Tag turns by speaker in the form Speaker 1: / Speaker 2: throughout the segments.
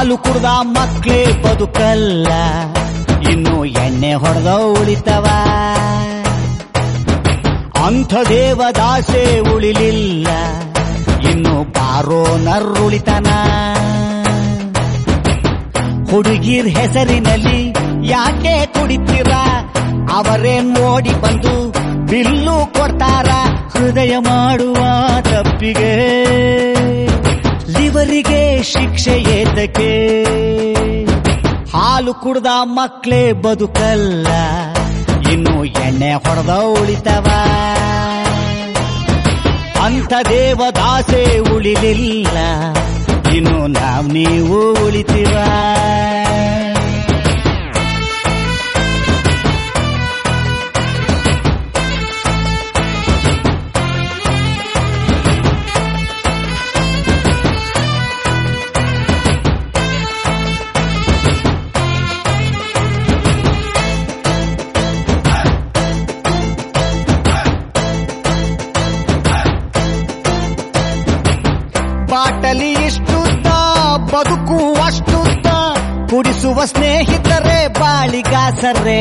Speaker 1: ಹಾಲು ಕುಡ್ದ ಮಕ್ಳೇ ಬದುಕಲ್ಲ ಇನ್ನು ಎಣ್ಣೆ ಹೊಡೆದ ಉಳಿತವ ಅಂಥ ದೇವದಾಸೆ ಉಳಿಲಿಲ್ಲ ಇನ್ನು ಬಾರೋ ನರ್ರುಳಿತನ ಹುಡುಗಿರ್ ಹೆಸರಿನಲ್ಲಿ ಯಾಕೆ ಕುಡಿತೀರ ಅವರೇ ನೋಡಿ ಬಂದು ಬಿಲ್ಲು ಕೊಡ್ತಾರ ಹೃದಯ ಮಾಡುವ ತಪ್ಪಿಗೆ ಲಿವರಿಗೆ ಶಿಕ್ಷೆ ಏತಕ್ಕೆ ಹಾಲು ಕುಡ್ದ ಮಕ್ಳೇ ಬದುಕಲ್ಲ ಇನ್ನು ಎಣ್ಣೆ ಹೊಡೆದ ಉಳಿತವ ಅಂಥ ದೇವದಾಸೆ ಉಳಿಲಿಲ್ಲ ಇನ್ನು ನಾವ್ ನೀವು ಉಳಿತೀವ ಬಾಟಲಿ ಇಷ್ಟುದ್ದ ಬದುಕು ಅಷ್ಟುದ್ದ ಕುಡಿಸುವ ಸ್ನೇಹಿತರೆ ಬಾಳಿಗಾಸರೇ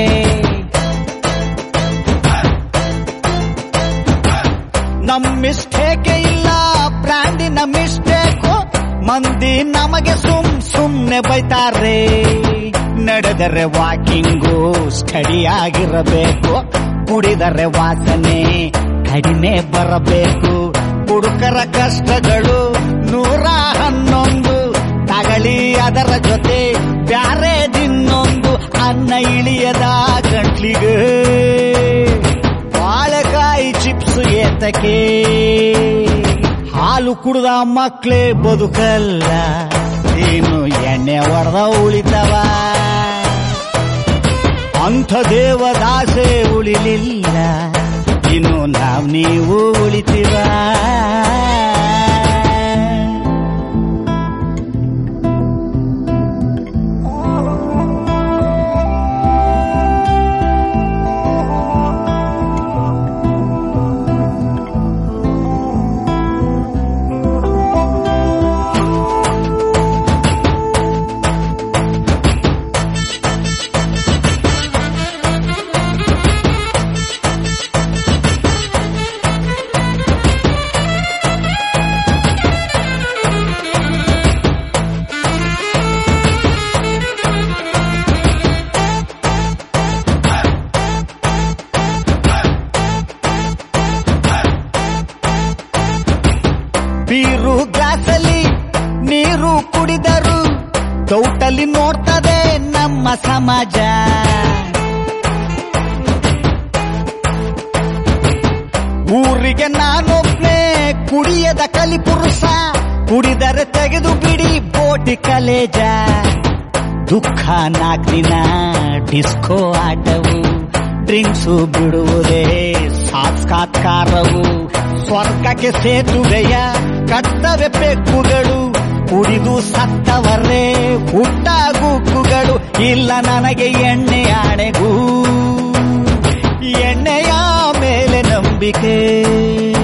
Speaker 1: ನಮ್ ಮಿಸ್ಟೇಕೆ ಇಲ್ಲ ಬ್ರ್ಯಾಂಡಿನ ಮಿಸ್ಟೇಕು ಮಂದಿ ನಮಗೆ ಸುಮ್ ಸುಮ್ನೆ ಬೈತಾರೆ ನಡೆದರೆ ವಾಕಿಂಗು ಸ್ಟಡಿ ಆಗಿರಬೇಕು ಕುಡಿದರೆ ವಾಸನೆ ಕಡಿಮೆ ಬರಬೇಕು ಹುಡುಕರ ಕಷ್ಟಗಳು ನೂರ ಹನ್ನೊಂದು ತಗಳಿ ಅದರ ಜೊತೆ ಬ್ಯಾರೆ ದಿನ್ನೊಂದು ಅನ್ನ ಇಳಿಯದ ಗಂಟ್ಲಿಗೆ ಬಾಳೆಕಾಯಿ ಚಿಪ್ಸ್ ಏತಕ್ಕೆ ಹಾಲು ಕುಡ್ದ ಮಕ್ಳೇ ಬದುಕಲ್ಲ ಇನ್ನು ಎಣ್ಣೆ ಹೊಡೆದ ಉಳಿತವ ಅಂಥ ದೇವದಾಸೆ ಉಳಿಲಿಲ್ಲ ಇನ್ನು ನಾವ್ ನೀವು ಉಳಿತೀವ ಬೀರು ಗ್ಲಾಸಲ್ಲಿ ನೀರು ಕುಡಿದರು ದೌಟಲ್ಲಿ ನೋಡ್ತದೆ ನಮ್ಮ ಸಮಾಜ ಊರಿಗೆ ನಾನೊಬ್ನೇ ಕುಡಿಯದ ಕಲಿಪುರುಷ ಕುಡಿದರೆ ತೆಗೆದು ಬಿಡಿ ಬೋಟಿ ಕಲೇಜ ದುಃಖ ನಾಲ್ಕು ದಿನ ಡಿಸ್ಕೋ ಆಟವು ಡ್ರಿಂಕ್ಸು ಬಿಡುವುದೇ ಸಾಕ್ಷಾತ್ಕಾರವು ಸ್ವರ್ಗಕ್ಕೆ ಸೇತುವೆಯ ಕರ್ತವ್ಯ ಬೆಕ್ಕುಗಳು ಕುಡಿದು ಸತ್ತವರೇ ಹುಟ್ಟ ಗುಕ್ಕುಗಳು ಇಲ್ಲ ನನಗೆ ಎಣ್ಣೆ ಆಣೆಗೂ ಎಣ್ಣೆಯ ಮೇಲೆ ನಂಬಿಕೆ